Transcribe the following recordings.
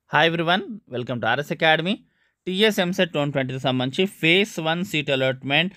hi everyone welcome to RS academy TS EAMCET twenty ట్వంటీకి సంబంధించి face one seat allotment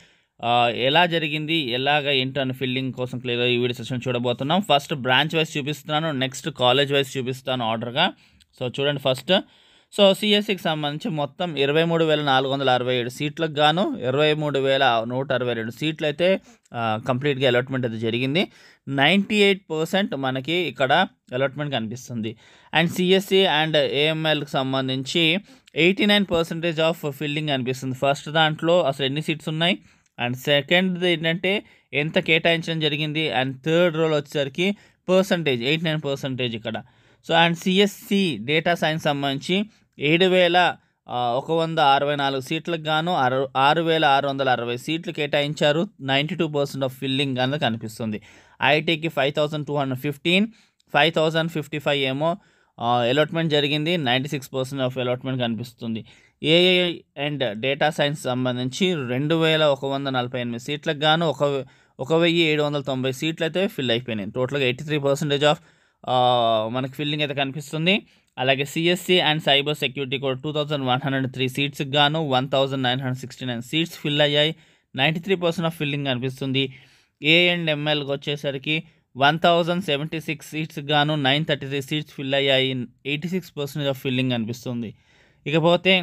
ఎలా జరిగింది ఎలాగ ఏంటని ఫిల్లింగ్ కోసం క్లియర్గా ఈ వీడియో సెషన్ చూడబోతున్నాం ఫస్ట్ బ్రాంచ్ వైజ్ చూపిస్తున్నాను నెక్స్ట్ కాలేజ్ వైజ్ చూపిస్తాను ఆర్డర్గా సో చూడండి ఫస్ట్ సో సిఎస్సికి సంబంధించి మొత్తం ఇరవై మూడు వేల నాలుగు వందల అరవై ఏడు సీట్లకు గాను ఇరవై మూడు వేల నూట అరవై రెండు సీట్లు అయితే కంప్లీట్గా అలాట్మెంట్ అయితే జరిగింది నైంటీ ఎయిట్ పర్సెంట్ మనకి ఇక్కడ అలాట్మెంట్ కనిపిస్తుంది అండ్ సిఎస్సి అండ్ ఏఎంఎల్కి సంబంధించి eighty nine percentage of filling అనిపిస్తుంది ఫస్ట్ దాంట్లో అసలు ఎన్ని సీట్స్ ఉన్నాయి అండ్ సెకండ్ ఏంటంటే ఎంత కేటాయించడం జరిగింది అండ్ థర్డ్ రోల్ వచ్చేసరికి పర్సంటేజ్ ఎయిటీ నైన్ పర్సెంటేజ్ ఇక్కడ so and CSE data science సంబంధించి ఏడు వేల ఒక వంద అరవై నాలుగు సీట్లకు గాను అర ఆరు వేల ఆరు వందల అరవై సీట్లు కేటాయించారు ninety two percent of filling అనేది కనిపిస్తుంది ఐటీకి five thousand two hundred fifteen five thousand fifty five ఏమో అలాట్మెంట్ జరిగింది ninety six percent of allotment కనిపిస్తుంది ఏఐ అండ్ డేటా సైన్స్ సంబంధించి రెండు వేల ఒక వంద నలభై ఎనిమిది సీట్లకు గాను ఒక ఒక వెయ్యి ఏడు వందల తొంభై సీట్లు అయితే ఫిల్ అయిపోయినాయి టోటల్గా ఎయిటీ త్రీ పర్సెంటేజ్ ఆఫ్ మనకి ఫిల్లింగ్ అయితే కనిపిస్తుంది అలాగే సిఎస్సి అండ్ సైబర్ సెక్యూరిటీ కూడా two thousand one hundred three సీట్స్కి గాను one thousand nine hundred sixty nine seats fill అయ్యాయి ninety three percent of filling కనిపిస్తుంది ఏ అండ్ ఎంఎల్కి వచ్చేసరికి వన్ థౌజండ్ సెవెంటీ సిక్స్ సీట్స్కి గాను nine thirty three seats fill అయ్యాయి eighty six percentage of filling కనిపిస్తుంది ఇకపోతే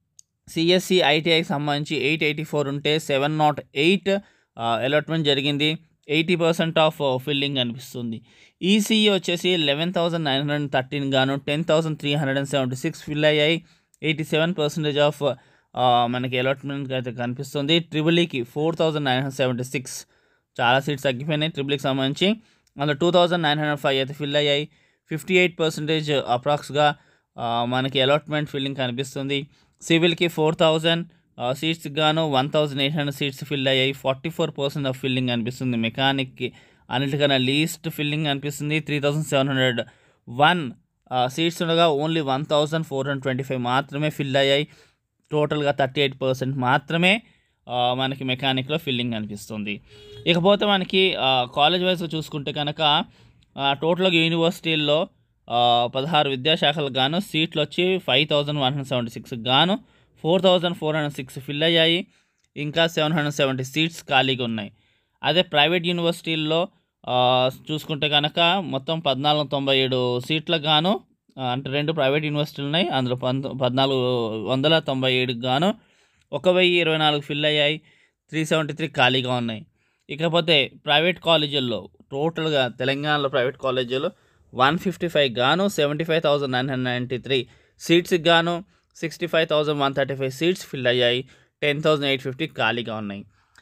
సిఎస్సి ఐటీఐకి సంబంధించి ఎయిట్ ఎయిటీ ఫోర్ ఉంటే సెవెన్ నాట్ ఎయిట్ అలాట్మెంట్ జరిగింది ఎయిటీ పర్సెంట్ ఆఫ్ ఫిల్లింగ్ అనిపిస్తుంది ఈసీఈ వచ్చేసి eleven thousand nine hundred thirteen గాను ten thousand three hundred and seventy six fill అయ్యాయి ఎయిటీ సెవెన్ పర్సెంటేజ్ ఆఫ్ మనకి అలాట్మెంట్ అయితే కనిపిస్తుంది ట్రిబుల్ఈకి four thousand nine hundred seventy six చాలా సీట్స్ తగ్గిపోయినాయి ట్రిబుల్ఈకి సంబంధించి అందులో two thousand nine hundred five అయితే ఫిల్ అయ్యాయి ఫిఫ్టీ ఎయిట్ పర్సెంటేజ్ అప్రాక్స్గా మనకి అలాట్మెంట్ ఫిల్లింగ్ కనిపిస్తుంది సివిల్కి ఫోర్ థౌజండ్ సీట్స్ గాను one thousand eight hundred seats fill అయ్యాయి forty four percent of filling అనిపిస్తుంది మెకానిక్కి అన్నిటికన్నా లీస్ట్ ఫిల్లింగ్ అనిపిస్తుంది three thousand seven hundred one seats ఉండగా only one thousand four hundred twenty five మాత్రమే ఫిల్ అయ్యాయి టోటల్గా థర్టీ ఎయిట్ పర్సెంట్ మాత్రమే మనకి మెకానిక్లో ఫిల్లింగ్ అనిపిస్తుంది ఇకపోతే మనకి కాలేజ్ వైజ్గా చూసుకుంటే కనుక టోటల్గా యూనివర్సిటీల్లో పదహారు విద్యాశాఖలకు గాను సీట్లు వచ్చి five thousand one hundred seventy సిక్స్కి గాను four thousand four hundred six fill అయ్యాయి ఇంకా సెవెన్ హండ్రెడ్ సెవెంటీ సీట్స్ ఖాళీగా ఉన్నాయి అదే ప్రైవేట్ యూనివర్సిటీల్లో చూసుకుంటే కనుక మొత్తం పద్నాలుగు తొంభై ఏడు సీట్లకు గాను అంటే రెండు ప్రైవేట్ యూనివర్సిటీలు ఉన్నాయి అందులో పంత పద్నాలుగు వందల తొంభై ఏడుకి గాను ఒక వెయ్యి ఇరవై నాలుగు ఫిల్ అయ్యాయి త్రీ సెవెంటీ త్రీ ఖాళీగా ఉన్నాయి ఇకపోతే ప్రైవేట్ కాలేజీల్లో టోటల్గా తెలంగాణలో ప్రైవేట్ కాలేజీలు వన్ ఫిఫ్టీ ఫైవ్ గాను seventy five thousand nine hundred ninety three సీట్స్కి గాను sixty five thousand one thirty five seats fill అయ్యాయి టెన్ థౌజండ్ ఎయిట్ ఫిఫ్టీ ఖాళీగా ఉన్నాయి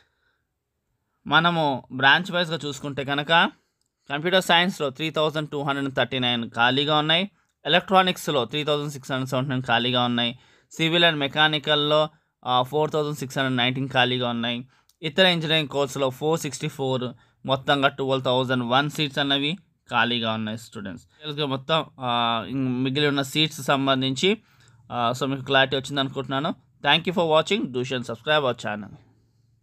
మనము బ్రాంచ్ వైజ్గా చూసుకుంటే కనుక కంప్యూటర్ సైన్స్లో three thousand two hundred thirty nine ఖాళీగా ఉన్నాయి ఎలక్ట్రానిక్స్లో three thousand six hundred seventy nine ఖాళీగా ఉన్నాయి సివిల్ అండ్ మెకానికల్లో four thousand six hundred nineteen ఖాళీగా ఉన్నాయి ఇతర ఇంజనీరింగ్ కోర్సులో ఫోర్ సిక్స్టీ ఫోర్ మొత్తంగా ట్వెల్వ్ థౌజండ్ వన్ సీట్స్ అన్నవి ఖాళీగా ఉన్నాయి స్టూడెంట్స్ మొత్తం మిగిలి ఉన్న సీట్స్ సంబంధించి సో మీకు క్లారిటీ వచ్చింది అనుకుంటున్నాను thank you for watching do షన్ సబ్స్క్రైబ్ అవర్ ఛానల్